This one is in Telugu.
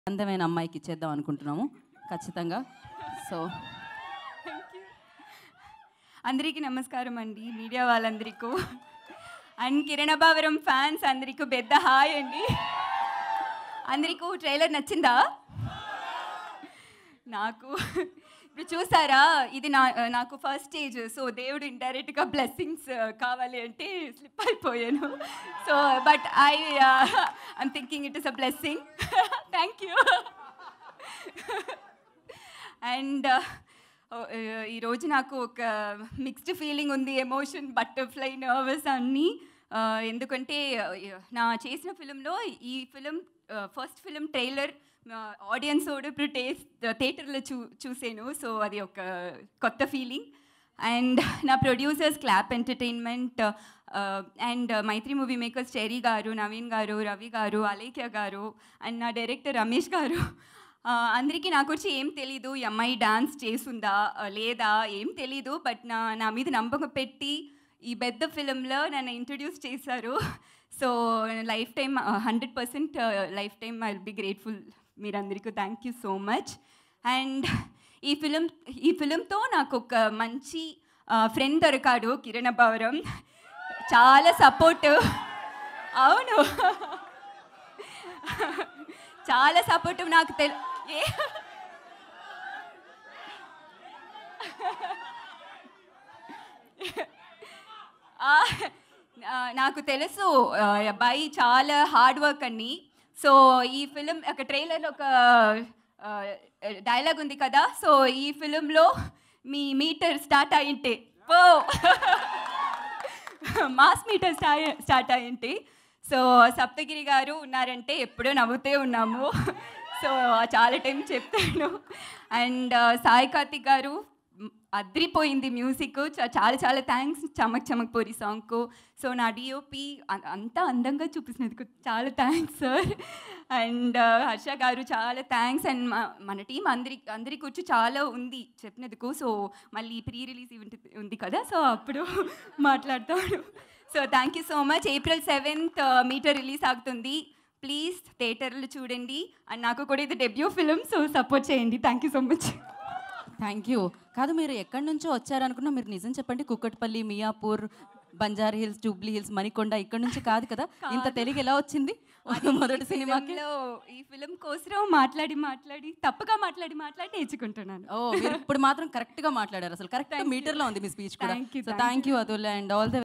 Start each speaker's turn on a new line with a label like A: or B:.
A: అందమైన అమ్మాయికి ఇచ్చేద్దాం అనుకుంటున్నాము ఖచ్చితంగా సో
B: అందరికీ నమస్కారం అండి మీడియా వాళ్ళందరికీ అండ్ కిరణబావరం ఫ్యాన్స్ అందరికీ పెద్ద హాయ్ అండి అందరికీ ట్రైలర్ నచ్చిందా నాకు ఇప్పుడు చూసారా ఇది నా నాకు ఫస్ట్ స్టేజ్ సో దేవుడు ఇండైరెక్ట్గా బ్లెస్సింగ్స్ కావాలి అంటే స్లిప్ అయిపోయాను so but I I'm thinking it is a blessing thank you and ఈరోజు నాకు ఒక మిక్స్డ్ ఫీలింగ్ ఉంది ఎమోషన్ బటర్ఫ్లై నర్వస్ అన్నీ Uh, ఎందుకంటే uh, నా చేసిన ఫిలింలో ఈ film first film trailer audience తోడు ఇప్పుడు టేస్ట్ థియేటర్లో చూ చూసాను సో అది ఒక కొత్త ఫీలింగ్ అండ్ నా producers Clap Entertainment and Mythri movie makers Cherry garu Naveen గారు రవి గారు అలేఖ్య గారు అండ్ నా డైరెక్టర్ రమేష్ గారు ఆ, అందరికీ నా గురించి ఏం తెలీదు ఈ అమ్మాయి డాన్స్ చేస్తుందా ఆ, లేదా ఏం తెలీదు బట్ నా నా మీద నమ్మకం పెట్టి ఈ పెద్ద ఫిలింలో నన్ను ఇంట్రడ్యూస్ చేశారు so life time hundred percent life time I will be grateful మీరందరికీ thank you so much and ఈ ఫిలిం ఈ ఫిలింతో నాకు ఒక మంచి ఫ్రెండ్ దొరికాడు కిరణ్ పవరం చాలా సపోర్ట్ అవును చాలా సపోర్టివ్ నాకు తెలు ఏ ఆ, ఆ, నాకు తెలుసు ఆ, ఈ అబ్బాయి చాలా హార్డ్ వర్క్ అని సో ఈ ఫిలిం ఒక ట్రైలర్లో ఒక డైలాగ్ ఉంది కదా సో ఈ ఫిలింలో మీ మీటర్ స్టార్ట్ అయింటే పో మాస్ మీటర్ స్టా స్టార్ట్ అయ్యింటి సో సప్తగిరి గారు ఉన్నారంటే ఎప్పుడూ నవ్వుతూ ఉన్నాము సో చాలా టైం చెప్తాను అండ్ సాయి కార్తిక్ గారు మ్, అద్రిపోయింది మ్యూజిక్ చా- చాలా చాలా థ్యాంక్స్ చమక్ చమక్ పోరి సాంగ్కు సో నా డిఓపి అంతా అందంగా చూపించినందుకు చాలా థ్యాంక్స్ సార్ అండ్ హర్ష గారు చాలా థ్యాంక్స్ అండ్ మన టీం అందరి అందరి కూర్చు చాలా ఉంది చెప్పినందుకు సో మళ్ళీ ప్రీ రిలీజ్ ఈవెంట్ ఉంది కదా సో అప్పుడు మాట్లాడతాను so thank you so much April seventh meter release అవుతుంది ప్లీజ్ థియేటర్లు చూడండి అండ్ నాకు కూడా ఇది డెబ్యూ ఫిలిం సో సపోర్ట్ చేయండి thank you so much
A: thank you కాదు మీరు ఎక్కడి నుంచో వచ్చారనుకున్నా మీరు నిజం చెప్పండి కుక్కట్పల్లి మియాపూర్ బంజారా హిల్స్ జూబ్లీ హిల్స్ మణికొండ ఇక్కడ నుంచి కాదు కదా ఇంత తెలుగు ఎలా వచ్చింది మొదటి సినిమాకి
B: ఫిలింలో ఈ ఫిలిం కోసం మాట్లాడి మాట్లాడి తప్పుగా మాట్లాడి మాట్లాడి నేర్చుకుంటున్నాను
A: ఓ మీరు ఇప్పుడు మాత్రం కరెక్ట్ గా మాట్లాడారు అసలు కరెక్ట్ మీటర్ లో ఉంది మీ స్పీచ్ కూడా
B: Thank you,
A: so
B: thank
A: thank you Atul and all the